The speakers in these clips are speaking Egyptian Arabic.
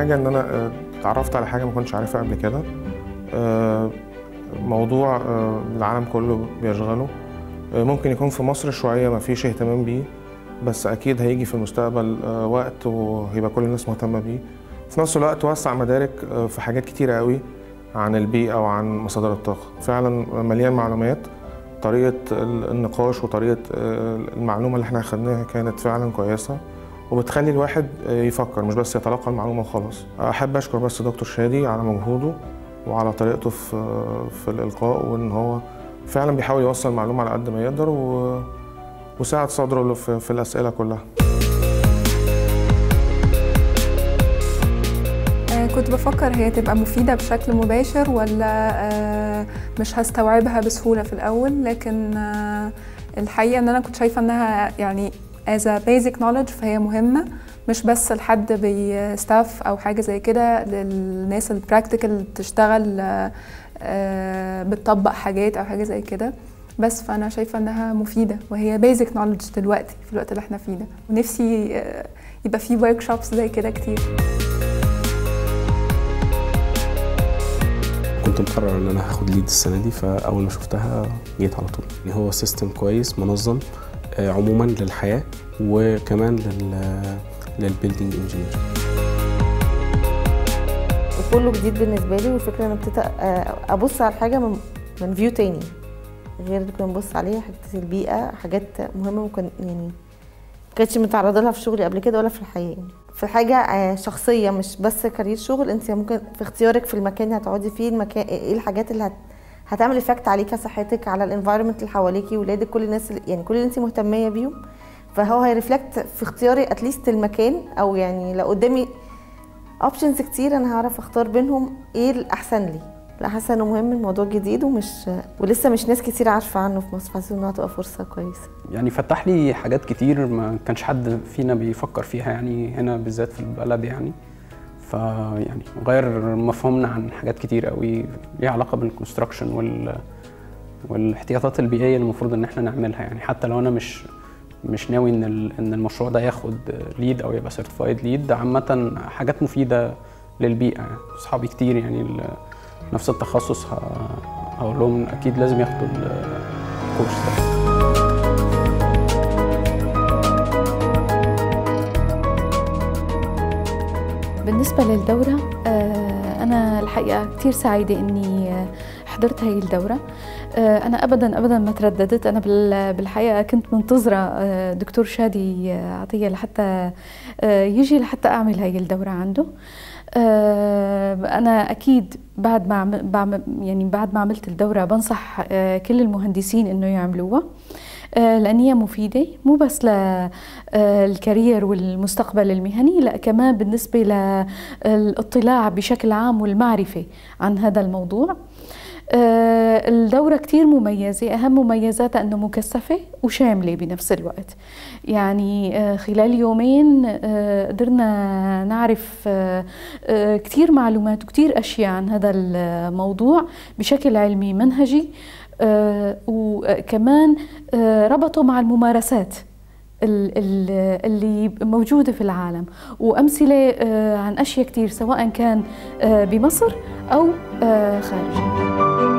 حاجه ان انا آه، اتعرفت على حاجه ما كنتش عارفها قبل كده آه، موضوع آه، العالم كله بيشغله آه، ممكن يكون في مصر شويه ما فيش اهتمام بيه بس اكيد هيجي في المستقبل آه، وقت وهيبقى كل الناس مهتمه بيه في نفس الوقت وسع مدارك آه، في حاجات كتيره قوي عن البيئه وعن مصادر الطاقه فعلا مليان معلومات طريقه ال- النقاش وطريقه آه، المعلومه اللي احنا اخدناها كانت فعلا كويسه وبتخلي الواحد يفكر مش بس يتلقى المعلومه وخلاص احب اشكر بس دكتور شادي على مجهوده وعلى طريقته في في الالقاء وان هو فعلا بيحاول يوصل المعلومه على قد ما يقدر و... وساعد صدره له في, في الاسئله كلها آه، كنت بفكر هي تبقى مفيدة بشكل مباشر ولا آه، مش هستوعبها بسهولة في الأول لكن آه، الحقيقة إن أنا كنت شايفة إنها يعني as a basic knowledge فهي مهمة مش بس لحد بيستاف أو حاجة زي كده للناس البراكتيكال بتشتغل آه، آه، بتطبق حاجات أو حاجة زي كده بس فأنا شايفة إنها مفيدة وهي basic knowledge دلوقتي في الوقت اللي احنا فيه ده ونفسي آه، يبقى في workshops زي كده كتير كنت مقرر ان انا هاخد ليد السنه دي فاول ما شفتها جيت على طول يعني هو سيستم كويس منظم آه، عموما للحياه وكمان لل للبيلدينج انجينير كله جديد بالنسبه لي والفكره ان ابتديت آه، ابص على الحاجه من من فيو تاني غير اللي كنا بنبص عليها حاجات البيئه حاجات مهمه ممكن يعني ما كانتش متعرضه لها في شغلي قبل كده ولا في الحياه يعني. في حاجه آه، شخصيه مش بس كارير شغل انت ممكن في اختيارك في المكان اللي هتقعدي فيه المكان ايه الحاجات اللي هت هتعمل افكت عليكي صحتك على الانفايرمنت اللي حواليكي ولادك كل الناس اللي يعني كل اللي انت مهتميه بيهم فهو هيرفلكت في اختياري اتليست المكان او يعني لو قدامي اوبشنز كتير انا هعرف اختار بينهم ايه الاحسن لي لا حاسه انه مهم الموضوع جديد ومش ولسه مش ناس كتير عارفه عنه في مصر حاسه انها هتبقى فرصه كويسه يعني فتح لي حاجات كتير ما كانش حد فينا بيفكر فيها يعني هنا بالذات في البلد يعني فيعني غير مفهومنا عن حاجات كتير قوي ليها علاقه بالكونستراكشن وال والاحتياطات البيئيه اللي المفروض ان احنا نعملها يعني حتى لو انا مش مش ناوي ان ال- ان المشروع ده ياخد ليد او يبقى سيرتيفايد ليد عامه حاجات مفيده للبيئه يعني اصحابي كتير يعني ال- نفس التخصص ه- هقول لهم اكيد لازم ياخدوا الكورس ده بالنسبة للدورة آه، أنا الحقيقة كتير سعيدة إني آه، حضرت هاي الدورة آه، أنا أبدا أبدا ما ترددت أنا بال- بالحقيقة كنت منتظرة آه، دكتور شادي آه، عطية لحتى آه، يجي لحتى أعمل هاي الدورة عنده آه، أنا أكيد بعد ما عم- بعم- يعني بعد ما عملت الدورة بنصح آه، كل المهندسين إنه يعملوها آه، لأن هي مفيدة مو بس للكارير والمستقبل المهني لا كمان بالنسبة للاطلاع بشكل عام والمعرفة عن هذا الموضوع آه، الدورة كتير مميزة أهم مميزاتها أنه مكثفة وشاملة بنفس الوقت يعني آه، خلال يومين آه، قدرنا نعرف آه، آه، كتير معلومات وكتير أشياء عن هذا الموضوع بشكل علمي منهجي آه، وكمان آه، ربطوا مع الممارسات ال- ال- اللي موجودة في العالم وأمثلة آه، عن أشياء كتير سواء كان آه، بمصر أو آه، خارج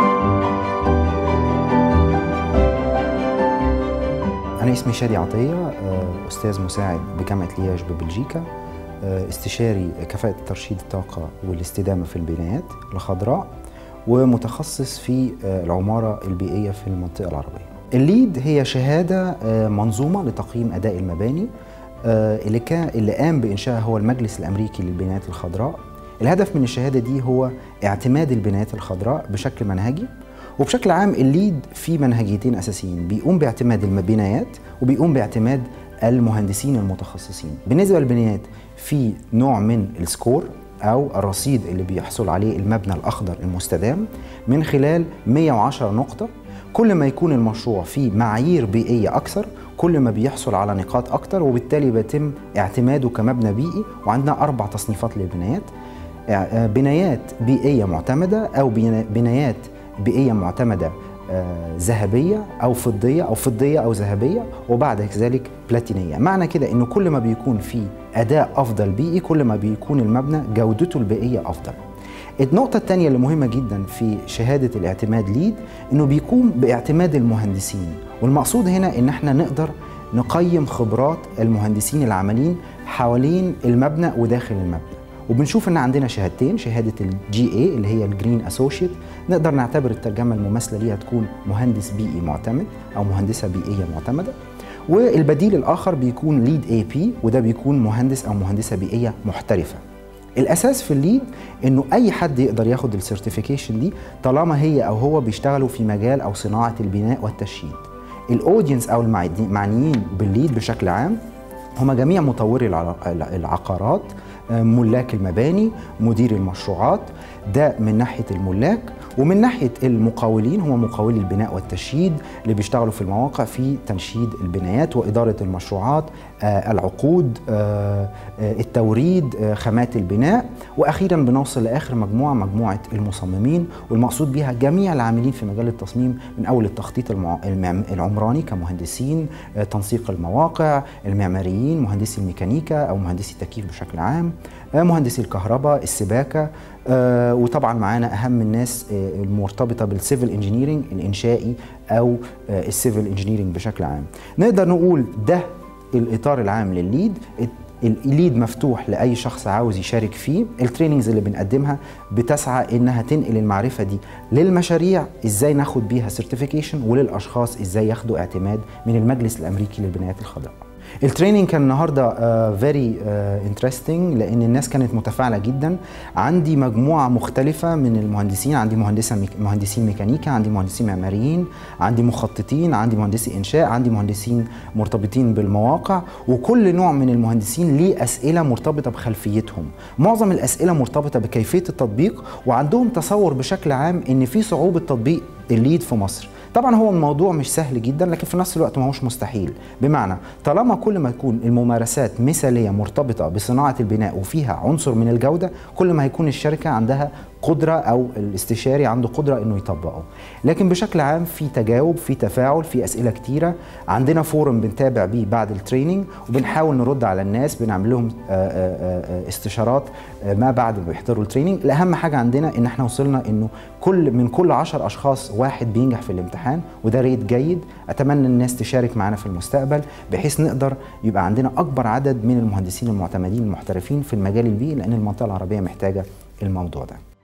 أنا اسمي شادي عطية آه، أستاذ مساعد بجامعة لياج ببلجيكا آه، استشاري كفاءة ترشيد الطاقة والاستدامة في البنايات الخضراء ومتخصص في آه، العمارة البيئية في المنطقة العربية الليد هي شهادة آه، منظومة لتقييم أداء المباني آه، اللي كان اللي قام بإنشائها هو المجلس الأمريكي للبنايات الخضراء الهدف من الشهادة دي هو اعتماد البنايات الخضراء بشكل منهجي وبشكل عام الليد في منهجيتين اساسيين بيقوم باعتماد البنايات وبيقوم باعتماد المهندسين المتخصصين بالنسبه للبنايات في نوع من السكور او الرصيد اللي بيحصل عليه المبنى الاخضر المستدام من خلال 110 نقطه كل ما يكون المشروع فيه معايير بيئيه اكثر كل ما بيحصل على نقاط اكثر وبالتالي بيتم اعتماده كمبنى بيئي وعندنا اربع تصنيفات للبنايات بنايات بيئيه معتمده او بنايات بيئيه معتمده آه، ذهبيه او فضيه او فضيه او ذهبيه وبعد ذلك بلاتينيه معنى كده انه كل ما بيكون في اداء افضل بيئي كل ما بيكون المبنى جودته البيئيه افضل النقطة الثانية اللي مهمة جدا في شهادة الاعتماد ليد انه بيكون باعتماد المهندسين والمقصود هنا ان احنا نقدر نقيم خبرات المهندسين العاملين حوالين المبنى وداخل المبنى وبنشوف ان عندنا شهادتين شهاده الجي اي اللي هي الجرين اسوشيت نقدر نعتبر الترجمه المماثله ليها تكون مهندس بيئي معتمد او مهندسه بيئيه معتمده والبديل الاخر بيكون ليد اي بي وده بيكون مهندس او مهندسه بيئيه محترفه الاساس في الليد انه اي حد يقدر ياخد السيرتيفيكيشن دي طالما هي او هو بيشتغلوا في مجال او صناعه البناء والتشييد الاودينس او المعنيين بالليد بشكل عام هم جميع مطوري الع- العقارات آه، ملاك المباني مدير المشروعات ده من ناحيه الملاك ومن ناحيه المقاولين هم مقاولي البناء والتشييد اللي بيشتغلوا في المواقع في تنشيد البنايات واداره المشروعات آه، العقود آه، آه، التوريد آه، خامات البناء واخيرا بنوصل لاخر مجموعه مجموعه المصممين والمقصود بها جميع العاملين في مجال التصميم من اول التخطيط المع- المعم- العمراني كمهندسين آه، تنسيق المواقع المعماريين مهندسي الميكانيكا او مهندسي التكييف بشكل عام آه، مهندسي الكهرباء السباكه آه، وطبعا معانا اهم الناس آه، المرتبطه بالسيفل انجينيرنج الانشائي او آه، السيفل انجينيرنج بشكل عام نقدر نقول ده الاطار العام للليد الليد مفتوح لاي شخص عاوز يشارك فيه التريننجز اللي بنقدمها بتسعى انها تنقل المعرفه دي للمشاريع ازاي ناخد بيها سيرتيفيكيشن وللاشخاص ازاي ياخدوا اعتماد من المجلس الامريكي للبنايات الخضراء التريننج كان النهارده فيري انترستنج لان الناس كانت متفاعله جدا عندي مجموعه مختلفه من المهندسين عندي مهندسه ميك... مهندسين ميكانيكا عندي مهندسين معماريين عندي مخططين عندي مهندسي انشاء عندي مهندسين مرتبطين بالمواقع وكل نوع من المهندسين ليه اسئله مرتبطه بخلفيتهم معظم الاسئله مرتبطه بكيفيه التطبيق وعندهم تصور بشكل عام ان في صعوبه تطبيق الليد في مصر طبعا هو الموضوع مش سهل جدا لكن في نفس الوقت ما هوش مستحيل بمعنى طالما كل ما تكون الممارسات مثاليه مرتبطه بصناعه البناء وفيها عنصر من الجوده كل ما هيكون الشركه عندها قدره او الاستشاري عنده قدره انه يطبقه لكن بشكل عام في تجاوب في تفاعل في اسئله كتيره عندنا فورم بنتابع بيه بعد التريننج وبنحاول نرد على الناس بنعمل لهم آه، آه، آه، استشارات آه، ما بعد ما بيحضروا التريننج الاهم حاجه عندنا ان احنا وصلنا انه كل من كل 10 اشخاص واحد بينجح في الامتحان وده ريت جيد اتمنى الناس تشارك معنا في المستقبل بحيث نقدر يبقى عندنا اكبر عدد من المهندسين المعتمدين المحترفين في المجال البيئي لان المنطقه العربيه محتاجه الموضوع ده